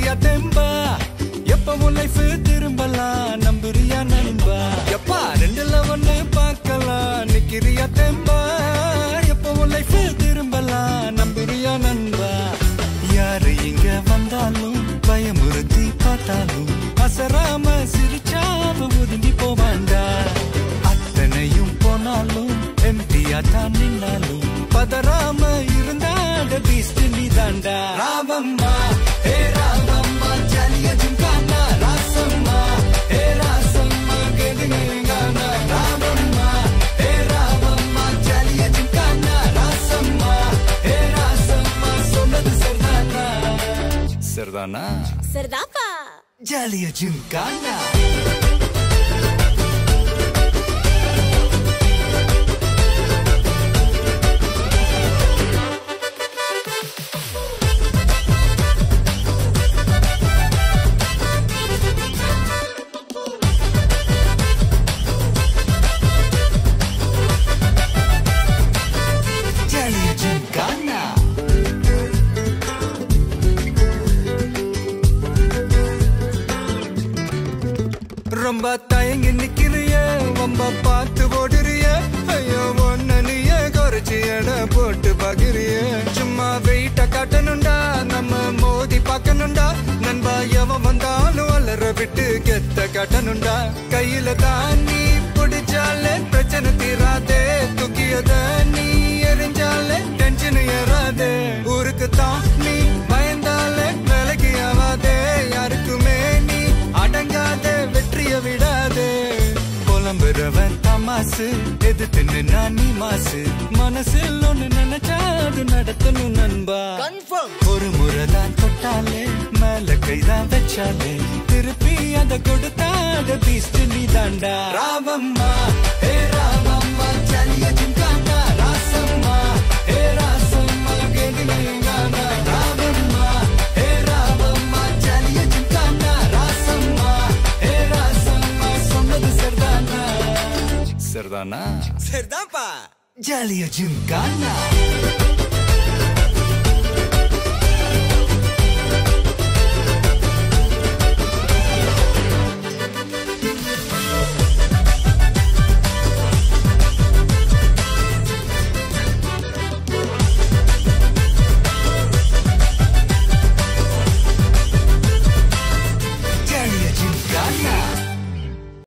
நிக்கிறியா தெம்பா எப்பவும் லைஃப் திரும்பலாம் நம்புறியா நண்பா எப்பா ரெண்டுல ஒண்ணு பார்க்கலாம் நிக்கிறியா தெம்பா எப்பவும் லைஃப் திரும்பலாம் நம்புறியா நண்பா யாரு இங்க வந்தாலும் பயமுறுத்தி பார்த்தாலும் அசராம சிரிச்சாம ஒதுங்கி போவாண்டா அத்தனையும் போனாலும் எம்டியா தான் நின்னாலும் பதறாம இருந்தாட பீஸ்ட் நீ தாண்டா ராமம்மா ஹே ராமம்மா ஜலிய ஜும்கானா ராசம்மா ஹே ராசம்மா கெதுங்கானா ராமம்மா ஹே ராமம்மா ஜலிய ஜும்கானா ராசம்மா ஹே ராசம்மா சொன்னது சரிதானா சரிதானா சரிதாப்பா ஜாலிய ஜும்கானா ஜாலிய ஜும்கானா ரொம்ப தயங்கி நிக்கிறிய ரொம்ப பார்த்து ஓடுறிய ஐயோ ஒன்ன நீய குறைச்சி எடை போட்டு பாக்குறிய சும்மா வெயிட்ட காட்டணும்டா நம்ம மோதி பார்க்கணும்டா நண்பா எவன் வந்தாலும் அலற விட்டு கெத்த காட்டணும்டா கையில தான் நீ பிடிச்சாலே பிரச்சனை தீராதே தூக்கியத நீ எரிஞ்சாலே டென்ஷன் ஏறாதே ஊருக்கு தான் நீ பயந்தாலே வேலைக்கு ஆவாதே யாருக்குமே நீ அடங்காத வெற்றிய விடாதே புலம்புறவன் தமாசு எது தின்னு நான் நீ மாசு மனசில் ஒண்ணு நினைச்சா அது நடத்தணும் நண்பா ஒரு முறை தான் தொட்டாலே மேல கைதான் வச்சாலே திருப்பி அத கொடுத்தாத பீஸ்ட் நீ தாண்டா ராமம்மா ஹே ராமம்மா ஜலிய ஜிம்கானா ராசம்மா ஹே ராசம்மா கெதிலேங்கானா ராமம்மா ஹே ராமம்மா ஜலிய ஜிம்கானா ராசம்மா ஹே ராசம்மா சொன்னது சரிதானா சரிதானா சரிதான்ப்பா ஜாலிய ஜிம்கானா